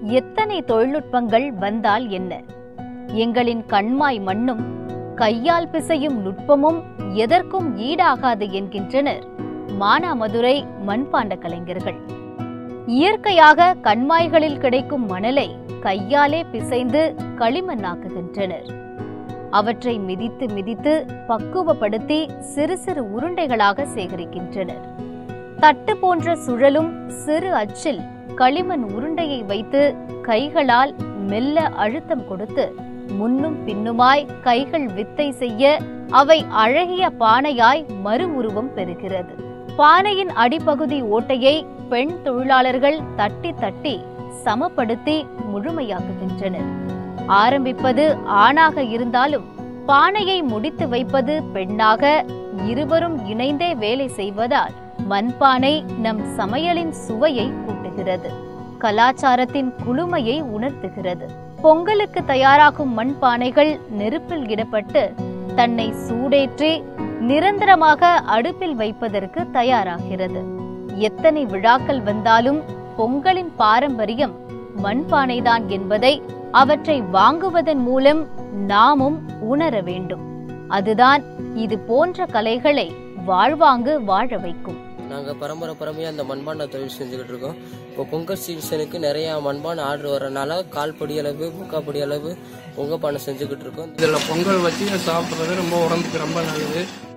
எத்தனை தொழில்நுட்பங்கள் வந்தால் என்ன எங்களின் கண்மாய் மண்ணும் கையால் பிசையும் நுட்பமும் எதற்கும் ஈடாகாது என்கின்றனர் மானாமதுரை மண்பாண்ட கலைஞர்கள் இயற்கையாக கண்மாய்களில் கிடைக்கும் மணலை கையாலே பிசைந்து களிமண்ணாக்குகின்றனர் அவற்றை மிதித்து மிதித்து பக்குவப்படுத்தி சிறு சிறு உருண்டைகளாக சேகரிக்கின்றனர் தட்டு போன்ற சுழலும் சிறு அச்சில் களிமண் உருண்டையை வைத்து கைகளால் மெல்ல அழுத்தம் கொடுத்து முன்னும் பின்னுமாய் கைகள் வித்தை செய்ய அவை அழகிய பானையாய் மறு உருவம் பெறுகிறது பானையின் அடிப்பகுதி ஓட்டையை பெண் தொழிலாளர்கள் தட்டி தட்டி சமப்படுத்தி முழுமையாக்குகின்றனர் ஆரம்பிப்பது ஆணாக இருந்தாலும் பானையை முடித்து வைப்பது பெண்ணாக இருவரும் இணைந்தே வேலை செய்வதால் மண்பானை நம் சமையலின் சுவையை கூட்டுகிறது கலாச்சாரத்தின் குளுமையை உணர்த்துகிறது பொங்கலுக்கு தயாராகும் மண்பானைகள் நெருப்பில் இடப்பட்டு தன்னை சூடேற்றி நிரந்தரமாக அடுப்பில் வைப்பதற்கு தயாராகிறது எத்தனை விழாக்கள் வந்தாலும் பொங்கலின் பாரம்பரியம் மண்பானைதான் என்பதை அவற்றை வாங்குவதன் மூலம் நாமும் உணர வேண்டும் அதுதான் இது போன்ற கலைகளை வாழ்வாங்கு வாழ வைக்கும் நாங்கள் பரம்பரை பரம்பரையாக அந்த மண்பானை தொழில் செஞ்சுக்கிட்டு இருக்கோம் இப்போ பொங்கல் சீசனுக்கு நிறைய மண்பானை ஆர்டர் வரனால கால் படி அளவு முக்கால் படி அளவு பொங்கல் பானை செஞ்சுக்கிட்டு இருக்கோம் இதில் பொங்கல் வச்சு சாப்பிட்றது ரொம்ப உடம்புக்கு ரொம்ப நல்லது